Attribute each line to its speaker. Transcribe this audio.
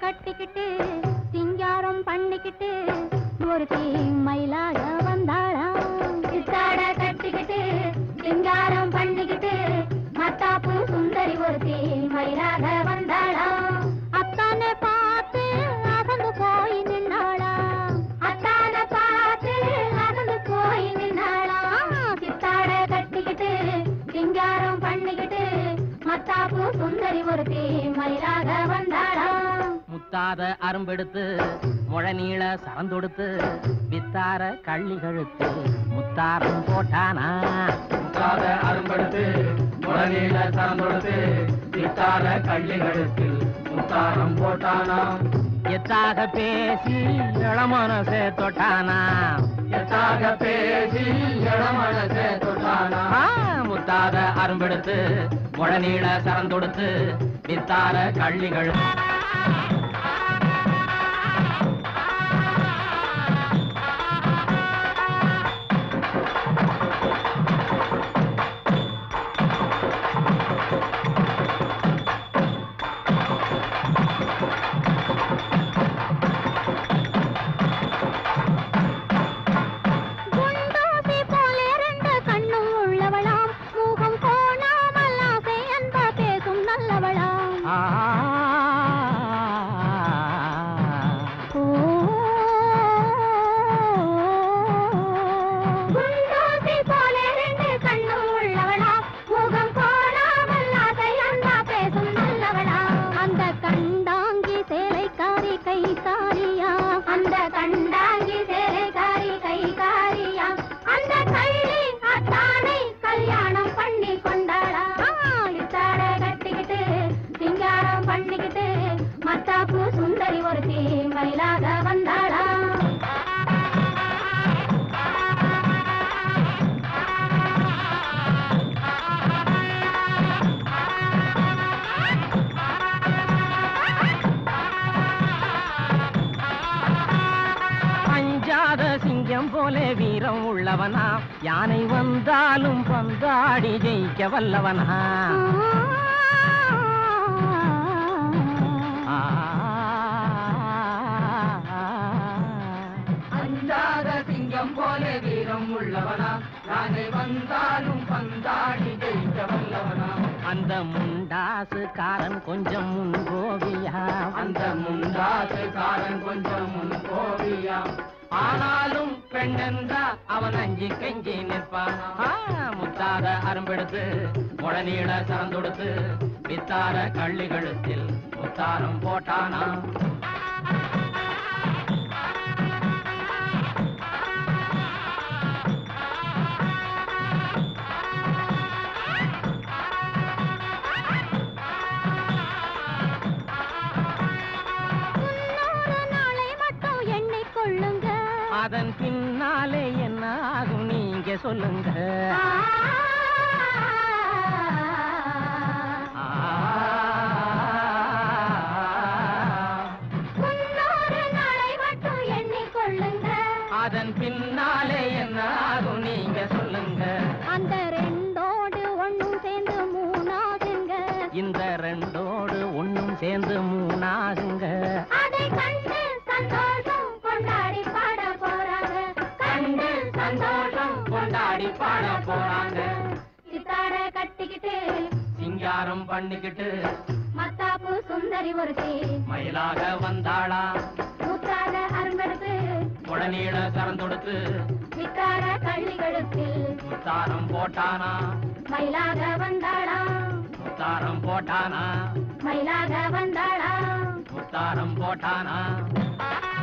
Speaker 1: கட்டிக்கிட்டு சிங்காரம் பண்ணிக்கிட்டு ஒருத்தி மயிலாக வந்தாளாம் சித்தாட கட்டிக்கிட்டு சிங்காரம் பண்ணிக்கிட்டு மத்தாப்பு சுந்தரி ஒருத்தி மயிலாக வந்தாளாம் அத்தானை பார்த்து அகந்து போய் நின்னாளா அத்தானை பார்த்து அகந்து போய் நின்னாளா சித்தாட கட்டிக்கிட்டு சிங்காரம் பண்ணிக்கிட்டு மத்தாப்பு சுந்தரி ஒருத்தி மயிலாக வந்தாளாம்
Speaker 2: முத்தாத அரும்பெடுத்து முழநீள சரந்தொடுத்து வித்தார கள்ளி கழுத்து முத்தாரம் போட்டானா
Speaker 3: முத்தாத அரும்படுத்து முழநீள சரந்தொடுத்து வித்தார கள்ளிகளுத்தில் முத்தாரம் போட்டானா
Speaker 2: எத்தாக பேசி இளமனசே தொட்டானா
Speaker 3: எத்தாக பேசி இளமனசே தொட்டானா
Speaker 2: ஆ, முத்தாத அரும்பெடுத்து முழநீள சரந்தொடுத்து வித்தார கள்ளி கழுத்து
Speaker 1: குண்டூசி போல ரெண்டு கண்ணும் உள்ளவளாம் முகம் கோணாமல் ஆசை அன்பா பேசும் நல்லவளாம்
Speaker 2: ஆ,
Speaker 1: ஓ குண்டூசி போல ரெண்டு கண்ணும் உள்ளவளாம் முகம் கோணாமல் ஆசை அன்பா பேசும் நல்லவளாம் அந்த கண்டாங்கி சேலைக்காரி கைகாரியா அந்த கண்டாங்கி சேலைக்காரி கைகாரியா அந்த கள்ளி அத்தானை கல்யாணம் பண்ணி கொண்டாளா இத்தாட கட்டிக்கிட்டு சிங்காரம் பண்ணிக்கிட்டு மத்தாப்பு சுந்தரி ஒருத்தி மயிலாக வந்தாளா
Speaker 2: அஞ்சாத சிங்கம் போல வீரம் உள்ளவனா யானை வந்தாலும் பந்தாடி ஜெயிக்க வல்லவனா ஆ,
Speaker 3: அஞ்சாத சிங்கம் போல வீரம் உள்ளவனா யானை வந்தாலும் பந்தாடி ஜெயிக்க வல்லவனா
Speaker 2: அந்த முண்டாசுக்காரன் கொஞ்சம் முன்கோவியா
Speaker 3: அந்த முண்டாசுக்காரன் கொஞ்சம் முன் கோவியா
Speaker 2: ஆனாலும் பெண்ணென்றா அவன் அஞ்சி கெஞ்சி நிற்பான் ஆ, முத்தாத அரும்பெடுத்து முழநீள சரந்தொடுத்து வித்தார கள்ளி கழுத்தில் முத்தாரம் போட்டானா
Speaker 1: முன்னூறு நாளை மட்டும் எண்ணிக் கொள்ளுங்க
Speaker 2: அதன் பின்னாலே என்ன ஆகும் நீங்க சொல்லுங்க ஆ,
Speaker 1: முன்னூறு நாளை மட்டும் எண்ணிக் கொள்ளுங்க
Speaker 2: அதன் பின்னாலே என்ன ஆகும் நீங்க சொல்லுங்க
Speaker 1: அந்த ரெண்டோடு ஒண்ணும் சேர்ந்து மூணாகுங்க
Speaker 2: இந்த ரெண்டோடு ஒண்ணும் சேர்ந்து மூணாகுங்க
Speaker 1: அதை கண்டு சந்தோஷம் கொண்டாடி பாட போறாங்க கண்டு சந்தோஷம்
Speaker 2: கொண்டாடி பாட போறாங்க
Speaker 1: சித்தாட கட்டிக்கிட்டு
Speaker 2: சிங்காரம் பண்ணிக்கிட்டு
Speaker 1: மத்தாப்பு சுந்தரி ஒருத்தி
Speaker 2: மயிலாக வந்தாளா
Speaker 1: முத்தாத அரும்பெடுத்து
Speaker 2: உடனீள சரந்தொடுத்து
Speaker 1: வித்தார கள்ளிகளுத்தில்
Speaker 2: முத்தாரம் போட்டானா
Speaker 1: மயிலாக வந்தாளா
Speaker 2: முத்தாரம் போட்டானா
Speaker 1: மயிலாக வந்தாளா
Speaker 2: முத்தாரம் போட்டானா